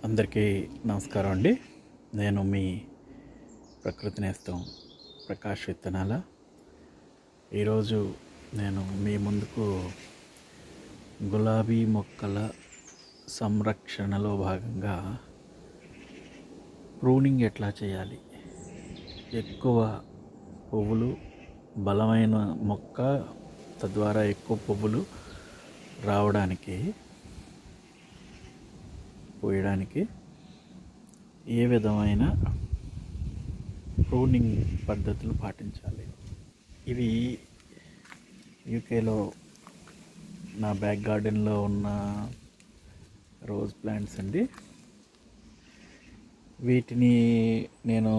అందరికీ నమస్కారం అండి నేను మీ ప్రకృతి నేస్తం ప్రకాష్ విత్తనాల ఈరోజు నేను మీ ముందుకు గులాబీ మొక్కల సంరక్షణలో భాగంగా ప్రూనింగ్ ఎట్లా చేయాలి ఎక్కువ పువ్వులు బలమైన మొక్క తద్వారా ఎక్కువ పువ్వులు రావడానికి పోయడానికి ఏ విధమైన ప్రూనింగ్ పద్ధతులు పాటించాలి ఇవి యూకేలో నా బ్యాక్ గార్డెన్లో ఉన్న రోజ్ ప్లాంట్స్ అండి వీటిని నేను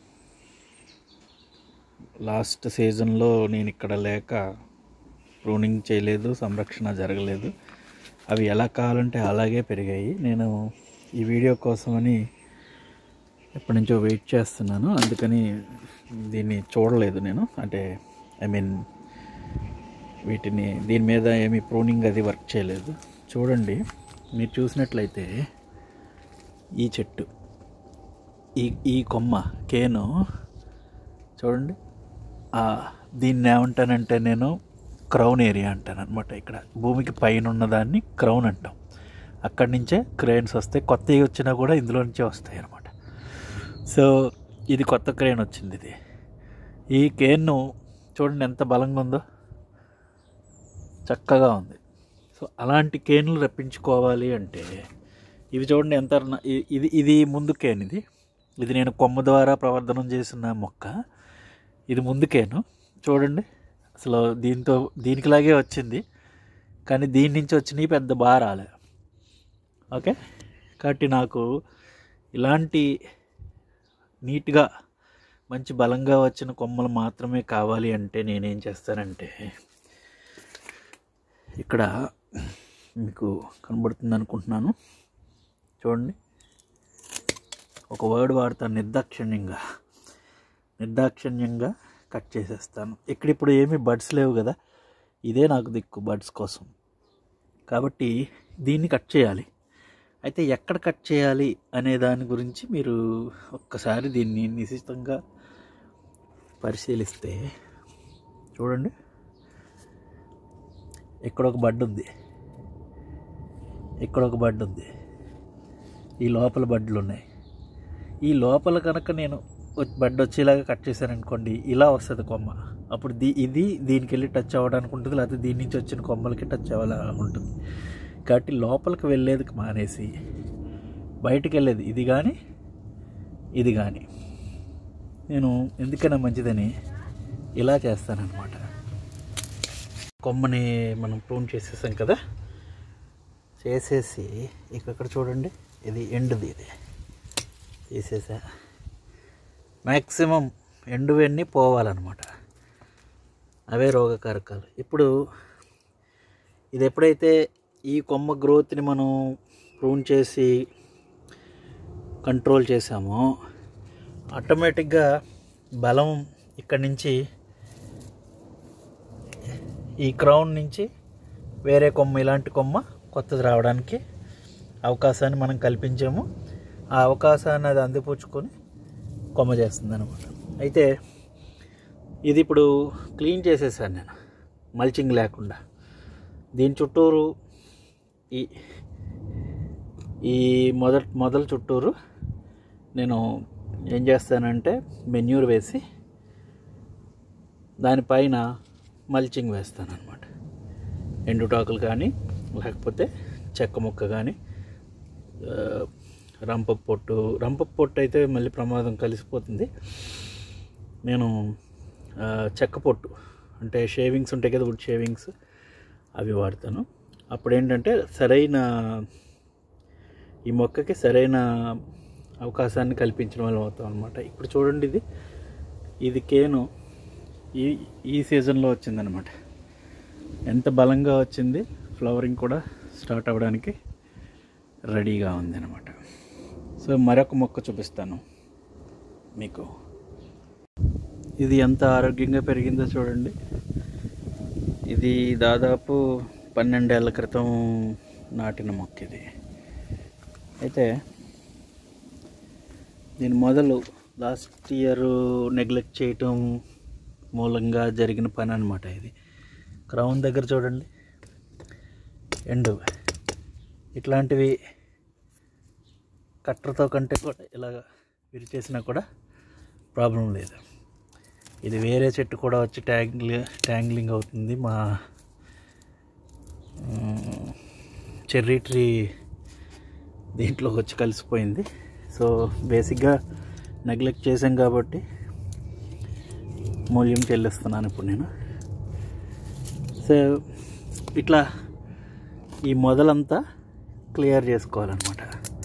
లాస్ట్ సీజన్లో నేను ఇక్కడ లేక ప్రూనింగ్ చేయలేదు సంరక్షణ జరగలేదు అవి ఎలా కావాలంటే అలాగే పెరిగాయి నేను ఈ వీడియో కోసమని ఎప్పటి నుంచో వెయిట్ చేస్తున్నాను అందుకని దీన్ని చూడలేదు నేను అంటే ఐ మీన్ వీటిని దీని మీద ఏమి ప్రూనింగ్ అది వర్క్ చేయలేదు చూడండి మీరు చూసినట్లయితే ఈ చెట్టు ఈ ఈ కొమ్మ కేను చూడండి ఆ, దీన్ని ఏమంటానంటే నేను క్రౌన్ ఏరియా అంటాను అనమాట ఇక్కడ భూమికి పైన ఉన్నదాన్ని క్రౌన్ అంటాం అక్కడి నుంచే క్రెయిన్స్ వస్తాయి కొత్తవి వచ్చినా కూడా ఇందులో నుంచే వస్తాయి అనమాట సో ఇది కొత్త క్రెయిన్ వచ్చింది ఇది ఈ కేన్ను చూడండి ఎంత బలంగా ఉందో చక్కగా ఉంది సో అలాంటి కేన్లు రప్పించుకోవాలి అంటే ఇవి చూడండి ఎంత న- ఇ- ఇది ఇది ముందు కేన్ ఇది ఇది నేను కొమ్మ ద్వారా ప్రవర్ధనం చేసిన మొక్క ఇది ముందు కేను చూడండి అసలు దీంతో దీనికిలాగే వచ్చింది కానీ దీని నుంచి వచ్చినవి పెద్ద బాగా రాలే ఓకే కాబట్టి నాకు ఇలాంటి నీట్గా మంచి బలంగా వచ్చిన కొమ్మలు మాత్రమే కావాలి అంటే నేనేం చేస్తానంటే ఇక్కడ మీకు కనబడుతుంది అనుకుంటున్నాను చూడండి ఒక వర్డ్ వాడతాను నిర్దాక్షిణ్యంగా నిర్దాక్షిణ్యంగా కట్ చేసేస్తాను ఇక్కడ ఇప్పుడు ఏమీ బడ్స్ లేవు కదా ఇదే నాకు దిక్కు బడ్స్ కోసం కాబట్టి దీన్ని కట్ చేయాలి అయితే ఎక్కడ కట్ చేయాలి అనే దాని గురించి మీరు ఒక్కసారి దీన్ని నిశితంగా పరిశీలిస్తే చూడండి ఇక్కడ ఒక బడ్ ఉంది ఇక్కడ ఒక బడ్ ఉంది ఈ లోపల బడ్లు ఉన్నాయి ఈ లోపల కనుక నేను వచ్చి- బడ్ వచ్చేలాగా కట్ చేశాను అనుకోండి ఇలా వస్తుంది కొమ్మ అప్పుడు దీ ఇది దీనికి వెళ్ళి టచ్ అవ్వడానికి ఉంటుంది లేకపోతే దీని నుంచి వచ్చిన కొమ్మలకి టచ్ అవ్వాలా ఉంటుంది కాబట్టి లోపలికి వెళ్ళేది మానేసి బయటికి వెళ్ళేది ఇది కానీ ఇది కానీ నేను ఎందుకైనా మంచిదని ఇలా చేస్తానన్నమాట కొమ్మని మనం ప్రూన్ చేసేసాం కదా చేసేసి ఇక ఇక్కడ చూడండి ఇది ఎండుది ఇది తీసేసా మ్యాక్సిమం ఎండువన్నీ పోవాలన్నమాట అవే రోగకారకాలు ఇప్పుడు ఇది ఎప్పుడైతే ఈ కొమ్మ గ్రోత్ని మనం ప్రూన్ చేసి కంట్రోల్ చేసామో ఆటోమేటిక్గా బలం ఇక్కడి నుంచి ఈ క్రౌన్ నుంచి వేరే కొమ్మ ఇలాంటి కొమ్మ కొత్తది రావడానికి అవకాశాన్ని మనం కల్పించాము ఆ అవకాశాన్ని అది అందిపుచ్చుకొని కొమ్మ చేస్తుంది అనమాట అయితే ఇది ఇప్పుడు క్లీన్ చేసేసాను నేను మల్చింగ్ లేకుండా దీని చుట్టూరు ఈ ఈ మొదటి మొదల చుట్టూరు నేను ఏం చేస్తానంటే మెన్యూర్ వేసి దానిపైన మల్చింగ్ వేస్తాను అనమాట ఎండుటాకులు కానీ లేకపోతే చెక్క ముక్క కానీ ఆ, రంప పొట్టు రంప పొట్టు అయితే మళ్ళీ ప్రమాదం కలిసిపోతుంది నేను ఆ, చెక్క పొట్టు అంటే షేవింగ్స్ ఉంటాయి కదా వుడ్ షేవింగ్స్ అవి వాడతాను అప్పుడు ఏంటంటే సరైన ఈ మొక్కకి సరైన అవకాశాన్ని కల్పించడం వల్ల అవుతాం అనమాట ఇప్పుడు చూడండి ఇది ఇది కేను ఈ ఈ సీజన్లో వచ్చిందనమాట ఎంత బలంగా వచ్చింది ఫ్లవరింగ్ కూడా స్టార్ట్ అవ్వడానికి రెడీగా ఉంది అనమాట సో మరొక మొక్క చూపిస్తాను మీకు ఇది ఎంత ఆరోగ్యంగా పెరిగిందో చూడండి ఇది దాదాపు పన్నెండేళ్ల క్రితం నాటిన మొక్క ఇది అయితే దీని మొదలు లాస్ట్ ఇయర్ నెగ్లెక్ట్ చేయటం మూలంగా జరిగిన పని అనమాట ఇది క్రౌన్ దగ్గర చూడండి ఎండు ఇట్లాంటివి కట్టర్తో కంటే కూడా ఇలాగ విరిచేసినా కూడా ప్రాబ్లం లేదు ఇది వేరే చెట్టు కూడా వచ్చి ట్యాంగ్లి ట్యాంగ్లింగ్ అవుతుంది మా మ్, చెర్రీ ట్రీ దీంట్లో వచ్చి కలిసిపోయింది సో బేసిక్గా నెగ్లెక్ట్ చేశాం కాబట్టి మూల్యం చెల్లిస్తున్నాను ఇప్పుడు నేను సో ఇట్లా ఈ మొదలంతా క్లియర్ చేసుకోవాలన్నమాట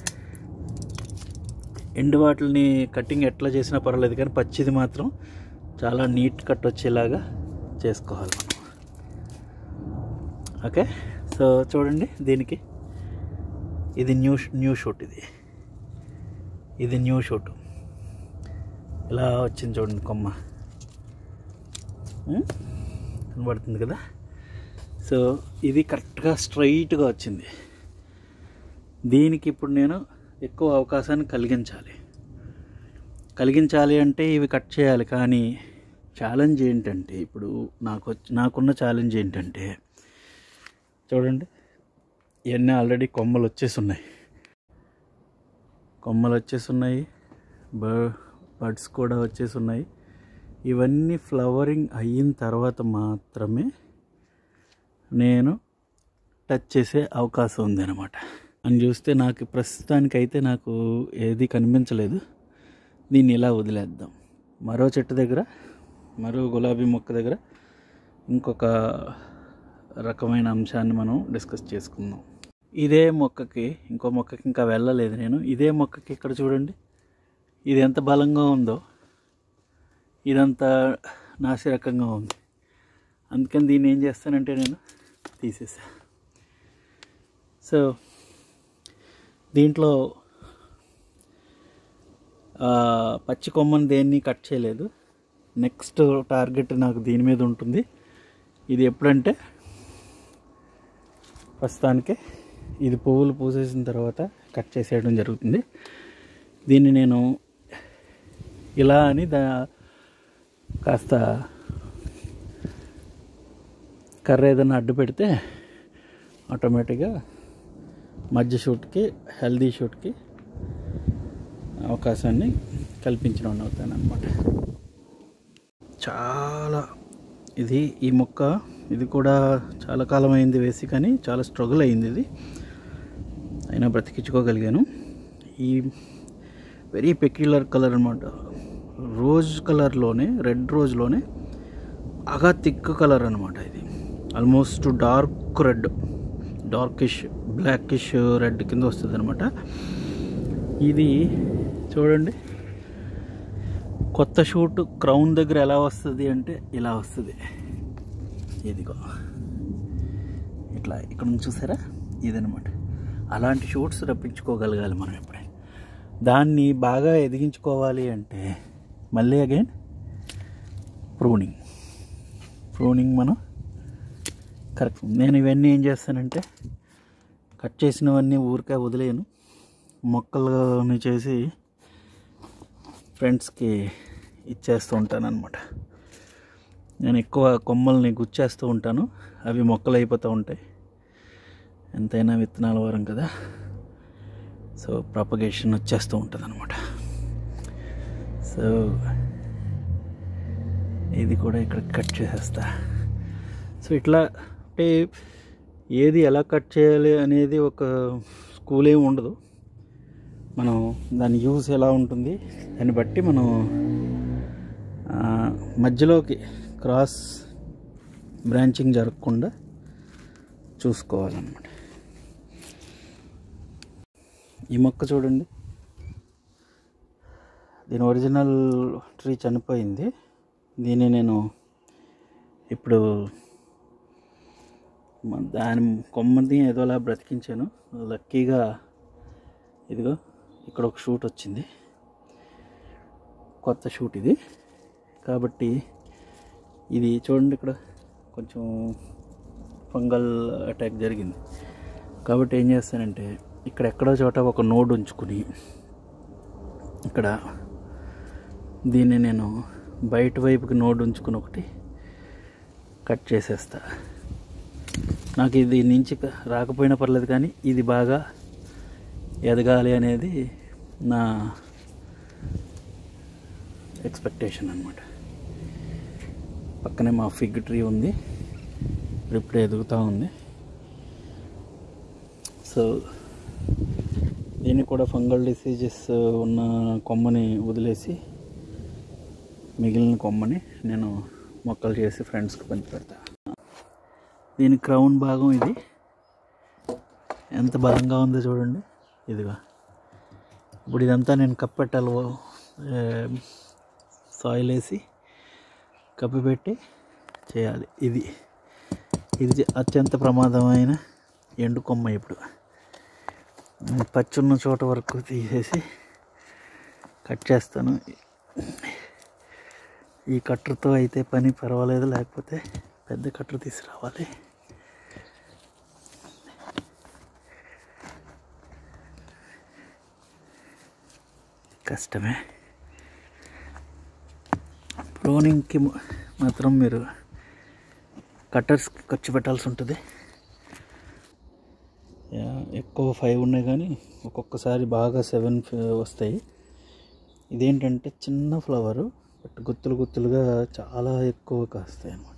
ఎండు వాటిని కటింగ్ ఎట్లా చేసినా పర్వాలేదు కానీ పచ్చిది మాత్రం చాలా నీట్ కట్ వచ్చేలాగా చేసుకోవాలి మనం ఓకే సో చూడండి దీనికి ఇది న్యూ న్యూ షూట్ ఇది ఇది న్యూ షూట్ ఇలా వచ్చింది చూడండి కొమ్మ ఉం? కనబడుతుంది కదా సో ఇది కరెక్ట్గా స్ట్రైట్గా వచ్చింది దీనికి ఇప్పుడు నేను ఎక్కువ అవకాశాన్ని కలిగించాలి కలిగించాలి అంటే ఇవి కట్ చేయాలి కానీ ఛాలెంజ్ ఏంటంటే ఇప్పుడు నాకు వచ్చి- నాకున్న ఛాలెంజ్ ఏంటంటే చూడండి ఇవన్నీ ఆల్రెడీ కొమ్మలు వచ్చేసి ఉన్నాయి కొమ్మలు వచ్చేసి ఉన్నాయి బ- బడ్స్ కూడా వచ్చేసి ఉన్నాయి ఇవన్నీ ఫ్లవరింగ్ అయిన తర్వాత మాత్రమే నేను టచ్ చేసే అవకాశం ఉంది అనమాట అని చూస్తే నాకు ప్రస్తుతానికైతే నాకు ఏది కనిపించలేదు దీన్ని ఇలా వదిలేద్దాం మరో చెట్టు దగ్గర మరో గులాబీ మొక్క దగ్గర ఇంకొక రకమైన అంశాన్ని మనం డిస్కస్ చేసుకుందాం ఇదే మొక్కకి ఇంకో మొక్కకి ఇంకా వెళ్ళలేదు నేను ఇదే మొక్కకి ఇక్కడ చూడండి ఇది ఎంత బలంగా ఉందో ఇదంతా నాసిరకంగా ఉంది అందుకని దీన్ని ఏం చేస్తానంటే నేను తీసేసా సో దీంట్లో ఆ, పచ్చి కొమ్మని దేన్ని కట్ చేయలేదు నెక్స్ట్ టార్గెట్ నాకు దీని మీద ఉంటుంది ఇది ఎప్పుడంటే ప్రస్తుతానికి ఇది పువ్వులు పూసేసిన తర్వాత కట్ చేసేయడం జరుగుతుంది దీన్ని నేను ఇలా అని దా కాస్త కర్ర ఏదైనా అడ్డు పెడితే ఆటోమేటిక్గా మధ్య షూట్కి హెల్దీ షూట్కి అవకాశాన్ని కల్పించడం అవుతాను అనమాట చాలా ఇది ఈ మొక్క ఇది కూడా చాలా కాలం అయింది వేసి కానీ చాలా స్ట్రగుల్ అయింది ఇది అయినా బ్రతికించుకోగలిగాను ఈ వెరీ పెక్యులర్ కలర్ అనమాట రోజ్ కలర్లోనే రెడ్ రోజ్లోనే బాగా థిక్ కలర్ అనమాట ఇది almost dark red darkish blackish red కింద వస్తుంది అనమాట ఇది చూడండి కొత్త షూట్ క్రౌన్ దగ్గర ఎలా వస్తుంది అంటే ఇలా వస్తుంది ఇదిగో ఇట్లా ఇక్కడ నుంచి చూసారా ఇదనమాట అలాంటి షూట్స్ రప్పించుకోగలగాలి మనం ఎప్పుడైనా దాన్ని బాగా ఎదిగించుకోవాలి అంటే మళ్ళీ అగైన్ ప్రూనింగ్ ప్రూనింగ్ మనం కరెక్ట్ నేను ఇవన్నీ ఏం చేస్తానంటే కట్ చేసినవన్నీ ఊరికే వదిలేను మొక్కలని చేసి ఫ్రెండ్స్కి ఇచ్చేస్తూ ఉంటాను అనమాట నేను ఎక్కువ కొమ్మల్ని గుచ్చేస్తూ ఉంటాను అవి మొక్కలు అయిపోతూ ఉంటాయి ఎంతైనా విత్తనాల వరం కదా సో ప్రపగేషన్ వచ్చేస్తూ ఉంటుంది అనమాట సో ఇది కూడా ఇక్కడ కట్ చేసేస్తా సో ఇట్లా అంటే ఏది ఎలా కట్ చేయాలి అనేది ఒక స్కూల్ ఏమి ఉండదు మనం దాని యూస్ ఎలా ఉంటుంది దాన్ని బట్టి మనం ఆ, మధ్యలోకి క్రాస్ బ్రాంచింగ్ జరగకుండా చూసుకోవాలన్నమాట ఈ మొక్క చూడండి దీని ఒరిజినల్ ట్రీ చనిపోయింది దీన్ని నేను ఇప్పుడు మ- దాని కొమ్మని ఏదోలా బ్రతికించాను లక్కీగా ఇదిగో ఇక్కడ ఒక షూట్ వచ్చింది కొత్త షూట్ ఇది కాబట్టి ఇది చూడండి ఇక్కడ కొంచెం ఫంగల్ అటాక్ జరిగింది కాబట్టి ఏం చేస్తానంటే ఇక్కడ ఎక్కడో చోట ఒక నోడ్ ఉంచుకుని ఇక్కడ దీన్ని నేను బయట వైపుకి నోడ్ ఉంచుకుని ఒకటి కట్ చేసేస్తా నాకు ఇది నుంచి రాకపోయినా పర్లేదు కానీ ఇది బాగా ఎదగాలి అనేది నా ఎక్స్పెక్టేషన్ అనమాట పక్కనే మా ఫిగ్ ట్రీ ఉంది ఇప్పుడు ఎదుగుతూ ఉంది సో దీన్ని కూడా ఫంగల్ డిసీజెస్ ఉన్న కొమ్మని వదిలేసి మిగిలిన కొమ్మని నేను మొక్కలు చేసి ఫ్రెండ్స్కి పంచి పెడతా దీని క్రౌన్ భాగం ఇది ఎంత బలంగా ఉందో చూడండి ఇదిగా ఇప్పుడు ఇదంతా నేను కప్పెట్టాలి సాయిల్ వేసి కప్పిపెట్టి చేయాలి ఇది ఇది అత్యంత ప్రమాదమైన ఎండు కొమ్మ ఇప్పుడు పచ్చున్న చోట వరకు తీసేసి కట్ చేస్తాను ఈ కట్టర్తో అయితే పని పర్వాలేదు లేకపోతే పెద్ద కట్టర్ తీసుకురావాలి కష్టమే ప్రోనింగ్కి మాత్రం మీరు కట్టర్స్ ఖర్చు పెట్టాల్సి ఉంటుంది యా, ఎక్కువ ఫైవ్ ఉన్నాయి కానీ ఒక్కొక్కసారి బాగా సెవెన్ వస్తాయి ఇదేంటంటే చిన్న ఫ్లవరు బట్ గుత్తులు గుత్తులుగా చాలా ఎక్కువ కాస్తాయి అన్నమాట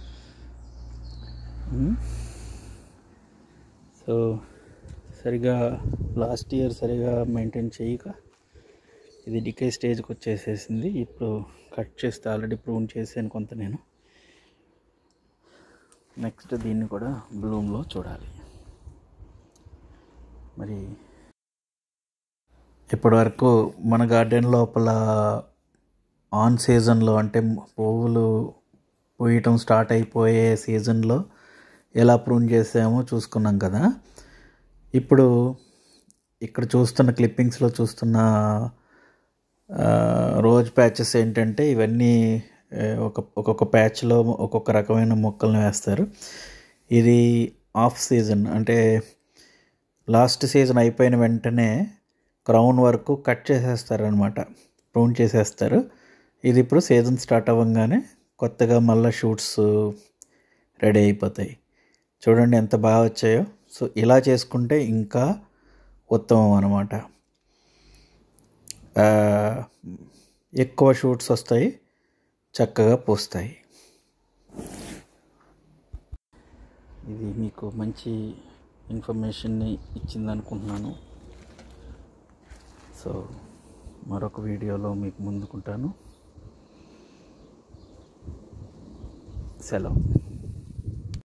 సో సరిగా లాస్ట్ ఇయర్ సరిగా మెయింటైన్ చేయక ఇది డికే స్టేజ్కి వచ్చేసేసింది ఇప్పుడు కట్ చేస్తే ఆల్రెడీ ప్రూన్ చేసాను కొంత నేను నెక్స్ట్ దీన్ని కూడా బ్లూమ్లో చూడాలి మరి ఇప్పటివరకు మన గార్డెన్ లోపల ఆన్ సీజన్లో అంటే పువ్వులు పూయటం స్టార్ట్ అయిపోయే సీజన్లో ఎలా ప్రూన్ చేసామో చూసుకున్నాం కదా ఇప్పుడు ఇక్కడ చూస్తున్న క్లిప్పింగ్స్లో చూస్తున్న ఆ, రోజ్ ప్యాచెస్ ఏంటంటే ఇవన్నీ ఆ, ఒక ఒక్కొక్క ప్యాచ్లో ఒక్కొక్క రకమైన మొక్కలను వేస్తారు ఇది ఆఫ్ సీజన్ అంటే లాస్ట్ సీజన్ అయిపోయిన వెంటనే క్రౌన్ వరకు కట్ చేసేస్తారనమాట ప్రూన్ చేసేస్తారు ఇది ఇప్పుడు సీజన్ స్టార్ట్ అవ్వగానే కొత్తగా మళ్ళీ షూట్స్ రెడీ అయిపోతాయి చూడండి ఎంత బాగా వచ్చాయో సో ఇలా చేసుకుంటే ఇంకా ఉత్తమం అనమాట ఎక్కువ షూట్స్ వస్తాయి చక్కగా పూస్తాయి ఇది మీకు మంచి ఇన్ఫర్మేషన్ని ఇచ్చింది అనుకుంటున్నాను సో మరొక వీడియోలో మీకు ముందుకుంటాను సెలవు